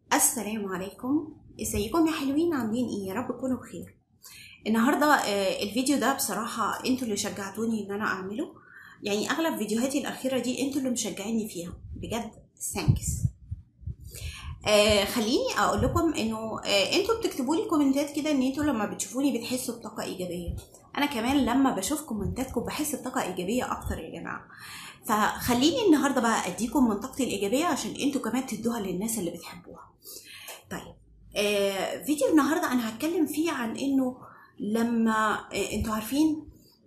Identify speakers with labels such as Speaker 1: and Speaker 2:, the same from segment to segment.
Speaker 1: السلام عليكم ازيكم يا حلوين عاملين ايه يا رب تكونوا بخير النهارده آه، الفيديو ده بصراحه انتوا اللي شجعتوني ان انا اعمله يعني اغلب فيديوهاتي الاخيره دي انتوا اللي مشجعيني فيها بجد ثانكس آه خليني اقول لكم انه آه انتوا بتكتبوا لي كومنتات كده ان انتوا لما بتشوفوني بتحسوا بطاقه ايجابيه انا كمان لما بشوف كومنتاتكم بحس بطاقه ايجابيه اكتر يا جماعه فخليني النهارده بقى اديكم من طاقتي الايجابيه عشان انتوا كمان تدوها للناس اللي بتحبوها طيب آه فيديو النهارده انا هتكلم فيه عن انه لما آه انتوا عارفين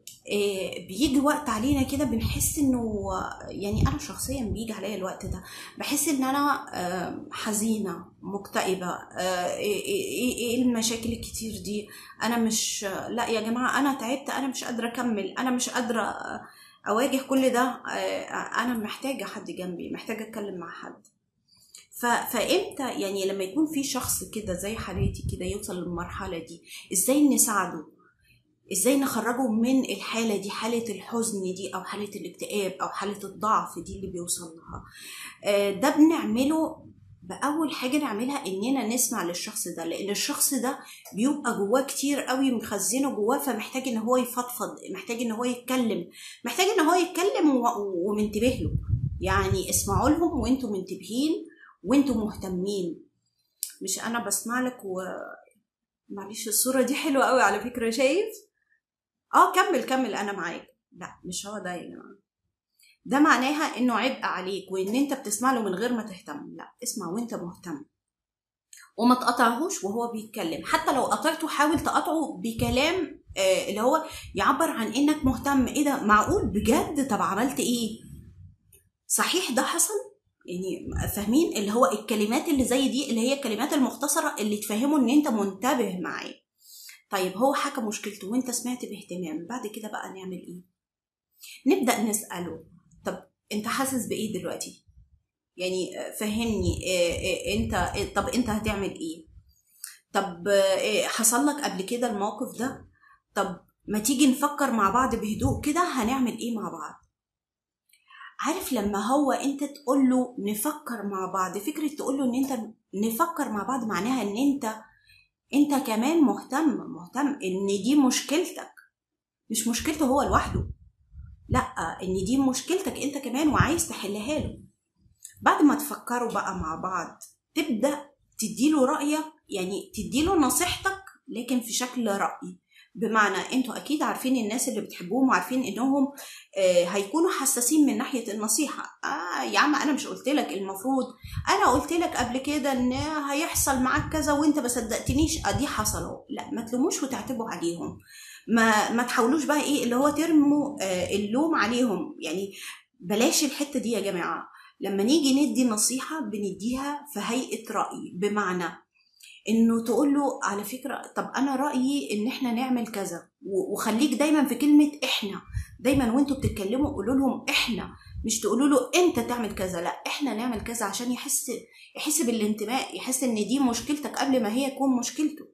Speaker 1: آه بيجي وقت علينا كده بنحس انه يعني انا شخصيا بيجي عليا الوقت ده بحس ان انا آه حزينه مكتئبه آه ايه إيه- إيه المشاكل الكتير دي انا مش لا يا جماعه انا تعبت انا مش قادره اكمل انا مش قادره آه، اواجه كل ده آه، انا محتاجه حد جنبي محتاجه اتكلم مع حد ف... فامتى يعني لما يكون في شخص كده زي حالتي كده يوصل للمرحله دي ازاي نساعده ازاي نخرجه من الحاله دي حاله الحزن دي او حاله الاكتئاب او حاله الضعف دي اللي بيوصل لها آه، ده بنعمله بأول حاجة نعملها إننا نسمع للشخص ده لأن الشخص ده بيبقى جواه كتير قوي مخزنه جواه فمحتاج إن هو يفضفض محتاج إن هو يتكلم محتاج إن هو يتكلم و- ومنتبه له يعني اسمعوا لهم وانتم منتبهين وانتم مهتمين مش انا بسمع لك و معلش الصورة دي حلوة قوي على فكرة شايف اه كمل كمل انا معاك لا مش هو ده يا جماعة ده معناها انه عبء عليك وان انت بتسمع له من غير ما تهتم لا اسمع وانت مهتم وما تقطعهوش وهو بيتكلم حتى لو قطعته حاول تقطعه بكلام آه اللي هو يعبر عن انك مهتم ايه ده معقول بجد طب عملت ايه صحيح ده حصل يعني فاهمين اللي هو الكلمات اللي زي دي اللي هي الكلمات المختصرة اللي تفهمه ان انت منتبه معاه طيب هو حكى مشكلته وانت سمعت باهتمام بعد كده بقى نعمل ايه نبدأ نسأله طب انت حاسس بايه دلوقتي يعني آه، فهمني آه، آه، انت آه، طب انت هتعمل ايه طب آه، حصل لك قبل كده الموقف ده طب ما تيجي نفكر مع بعض بهدوء كده هنعمل ايه مع بعض عارف لما هو انت تقول له نفكر مع بعض فكرة تقول له ان انت نفكر مع بعض معناها ان انت انت كمان مهتم مهتم ان دي مشكلتك مش مشكلته هو لوحده لا ان دي مشكلتك انت كمان وعايز تحلها له بعد ما تفكروا بقى مع بعض تبدأ تديله رأيك يعني تديله نصيحتك لكن في شكل رأي بمعنى انتوا اكيد عارفين الناس اللي بتحبوهم وعارفين انهم آه هيكونوا حساسين من ناحيه النصيحه اه يا عم انا مش قلت لك المفروض انا قلت لك قبل كده ان هيحصل معاك كذا وانت ما صدقتنيش ادي حصل اهو لا ما تلوموش وتعتبوا عليهم ما ما تحاولوش بقى ايه اللي هو ترموا آه اللوم عليهم يعني بلاش الحته دي يا جماعه لما نيجي ندي نصيحه بنديها في هيئه راي بمعنى انه تقول له على فكره طب انا رايي ان احنا نعمل كذا و- وخليك دايما في كلمه احنا دايما وانتوا بتتكلموا قولوا لهم احنا مش تقولوا له انت تعمل كذا لا احنا نعمل كذا عشان يحس يحس بالانتماء يحس ان دي مشكلتك قبل ما هي تكون مشكلته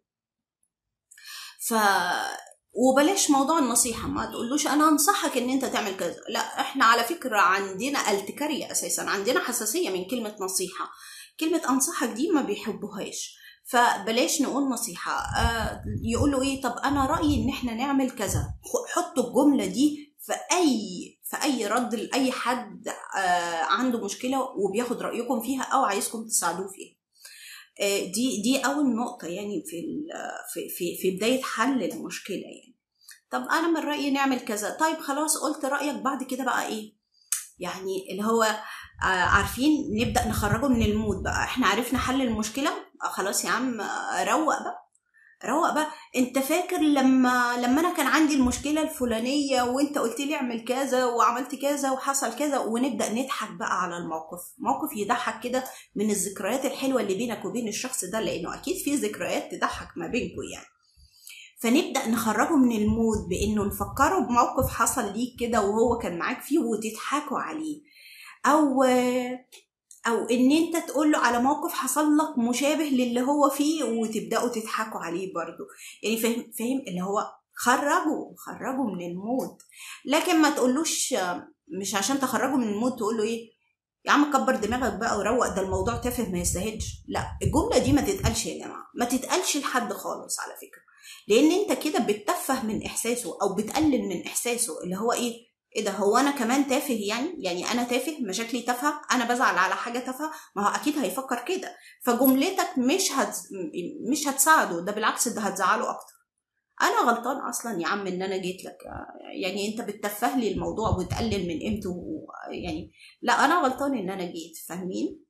Speaker 1: ف وبلاش موضوع النصيحة ما تقولوش أنا أنصحك إن أنت تعمل كذا لا إحنا على فكرة عندنا التكارية أساسا عندنا حساسية من كلمة نصيحة كلمة أنصحك دي ما بيحبوهاش فبلاش نقول نصيحة آه يقولوا إيه طب أنا رأيي إن إحنا نعمل كذا خ- حطوا الجملة دي في أي في أي رد لأي حد آه عنده مشكلة وبياخد رأيكم فيها أو عايزكم تساعدوه فيها آه، دي دي اول نقطه يعني في ال- في في في بدايه حل المشكله يعني طب انا من رايي نعمل كذا طيب خلاص قلت رايك بعد كده بقى ايه يعني اللي هو آه، عارفين نبدا نخرجه من المود بقى احنا عرفنا حل المشكله آه، خلاص يا عم آه، روق بقى روق بقى انت فاكر لما لما انا كان عندي المشكله الفلانيه وانت قلت لي اعمل كذا وعملت كذا وحصل كذا ونبدا نضحك بقى على الموقف موقف يضحك كده من الذكريات الحلوه اللي بينك وبين الشخص ده لانه اكيد في ذكريات تضحك ما بينكم يعني فنبدا نخرجه من المود بانه نفكره بموقف حصل ليك كده وهو كان معاك فيه وتضحكوا عليه او او ان انت تقول له على موقف حصل لك مشابه للي هو فيه وتبداوا تضحكوا عليه برضو يعني فاهم فاهم اللي هو خرجوا خرجوا من المود لكن ما تقولوش مش عشان تخرجوا من المود تقول له ايه يا عم كبر دماغك بقى وروق ده الموضوع تافه ما يستاهلش لا الجمله دي ما تتقالش يا جماعه ما تتقالش لحد خالص على فكره لان انت كده بتتفه من احساسه او بتقلل من احساسه اللي هو ايه ايه ده هو انا كمان تافه يعني يعني انا تافه مشاكلي تافهه انا بزعل على حاجه تافهه ما هو اكيد هيفكر كده فجملتك مش هت... مش هتساعده ده بالعكس ده هتزعله اكتر انا غلطان اصلا يا عم ان انا جيت لك يعني انت بتتفه لي الموضوع وتقلل من قيمته يعني لا انا غلطان ان انا جيت فاهمين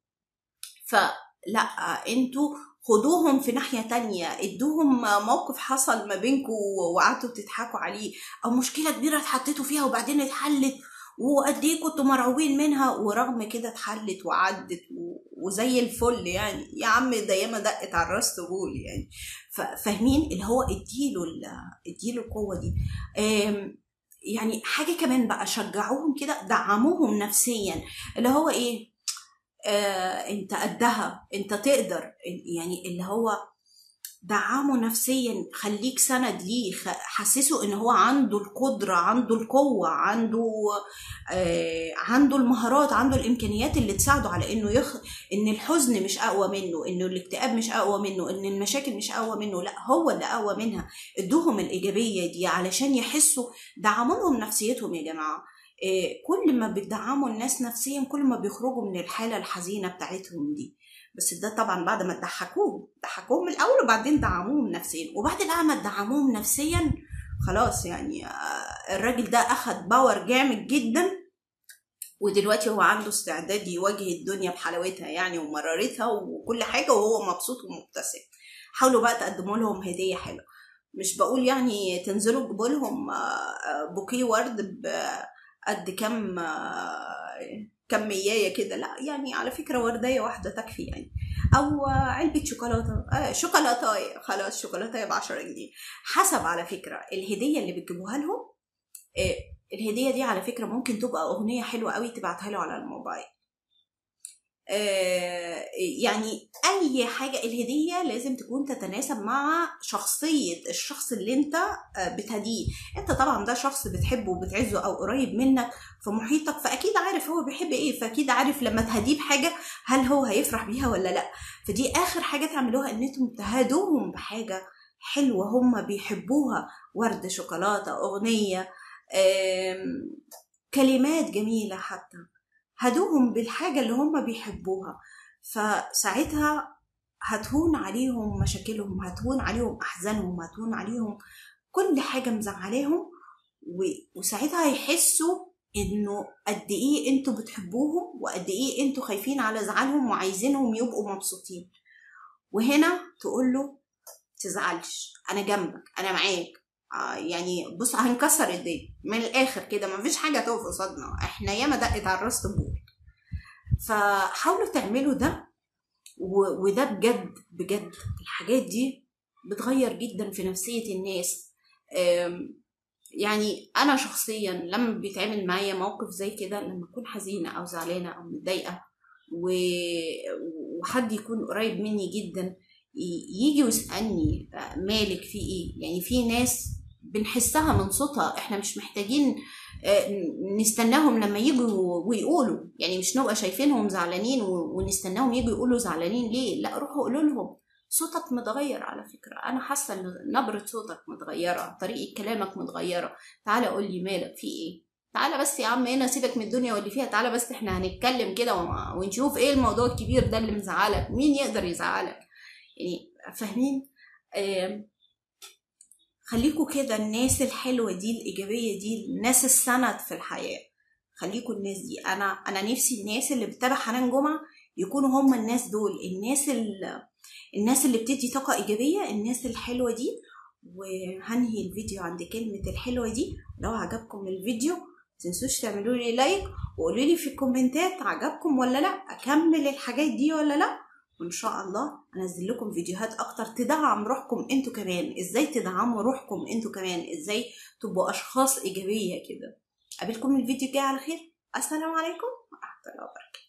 Speaker 1: فلا انتوا خدوهم في ناحية تانية ادوهم موقف حصل ما بينكم وقعدتوا بتضحكوا عليه او مشكلة كبيرة اتحطيتوا فيها وبعدين اتحلت وقد ايه كنتوا مرعوبين منها ورغم كده اتحلت وعدت وزي الفل يعني يا عم ده ياما دقت على الراس تقول يعني فاهمين اللي هو اديله اديله القوه دي يعني حاجه كمان بقى شجعوهم كده دعموهم نفسيا اللي هو ايه آه انت قدها انت تقدر يعني اللي هو دعمه نفسيا خليك سند ليه حسسه ان هو عنده القدره عنده القوه عنده آه عنده المهارات عنده الامكانيات اللي تساعده على انه يخ... ان الحزن مش اقوى منه انه الاكتئاب مش اقوى منه ان المشاكل مش اقوى منه لا هو اللي اقوى منها ادوهم الايجابيه دي علشان يحسوا دعموا لهم نفسيتهم يا جماعه آه كل ما بتدعموا الناس نفسيا كل ما بيخرجوا من الحاله الحزينه بتاعتهم دي بس ده طبعا بعد ما تضحكوهم ضحكوهم الاول وبعدين دعموهم نفسيا وبعد بقى ما تدعموهم نفسيا خلاص يعني الراجل ده اخد باور جامد جدا ودلوقتي هو عنده استعداد يواجه الدنيا بحلاوتها يعني ومرارتها وكل حاجه وهو مبسوط ومبتسم حاولوا بقى تقدموا لهم هديه حلوه مش بقول يعني تنزلوا تجيبوا لهم بوكيه ورد قد كام كميايه كده لا يعني على فكره ورديه واحده تكفي يعني او علبه شوكولاته آه شوكولاتايه خلاص شوكولاتايه ب 10 جنيه حسب على فكره الهديه اللي بتجيبوها لهم آه الهديه دي على فكره ممكن تبقى اغنيه حلوه قوي تبعتها له على الموبايل آه يعني اي حاجه الهديه لازم تكون تتناسب مع شخصيه الشخص اللي انت بتهديه انت طبعا ده شخص بتحبه وبتعزه او قريب منك في محيطك فاكيد عارف هو بيحب ايه فاكيد عارف لما تهديه بحاجه هل هو هيفرح بيها ولا لا فدي اخر حاجه تعملوها ان انتم تهدوهم بحاجه حلوه هم بيحبوها ورد شوكولاته اغنيه كلمات جميله حتى هدوهم بالحاجة اللي هم بيحبوها فساعتها هتهون عليهم مشاكلهم هتهون عليهم أحزانهم هتهون عليهم كل حاجة مزعلاهم وساعتها هيحسوا انه قد ايه انتوا بتحبوهم وقد ايه انتوا خايفين على زعلهم وعايزينهم يبقوا مبسوطين وهنا تقول له تزعلش انا جنبك انا معاك آه يعني بص هنكسر الدنيا من الاخر كده مفيش حاجه تقف قصادنا احنا ياما دقت على الراس طبول فحاولوا تعملوا ده و... وده بجد بجد الحاجات دي بتغير جدا في نفسيه الناس يعني انا شخصيا لما بيتعمل معايا موقف زي كده لما اكون حزينه او زعلانه او متضايقه و... وحد يكون قريب مني جدا يجي ويسالني مالك في ايه يعني في ناس بنحسها من صوتها احنا مش محتاجين نستناهم لما يجوا ويقولوا يعني مش نبقى شايفينهم زعلانين ونستناهم يجوا يقولوا زعلانين ليه لا روحوا قولوا لهم صوتك متغير على فكرة أنا حاسة إن نبرة صوتك متغيرة طريقة كلامك متغيرة تعالى قول لي مالك في إيه تعالى بس يا عم هنا سيبك من الدنيا واللي فيها تعالى بس احنا هنتكلم كده ونشوف ايه الموضوع الكبير ده اللي مزعلك مين يقدر يزعلك يعني فاهمين آه خليكوا كده الناس الحلوة دي الإيجابية دي الناس السند في الحياة خليكوا الناس دي أنا أنا نفسي الناس اللي بتتابع حنان جمعة يكونوا هم الناس دول الناس اللي الناس اللي بتدي طاقة إيجابية الناس الحلوة دي وهنهي الفيديو عند كلمة الحلوة دي لو عجبكم الفيديو متنسوش تعملوا لي لايك وقولوا لي في الكومنتات عجبكم ولا لا اكمل الحاجات دي ولا لا وان شاء الله انزل لكم فيديوهات اكتر تدعم روحكم انتوا كمان ازاي تدعموا روحكم انتوا كمان ازاي تبقوا اشخاص ايجابيه كده قابلكم الفيديو الجاي على خير السلام عليكم ورحمه الله وبركاته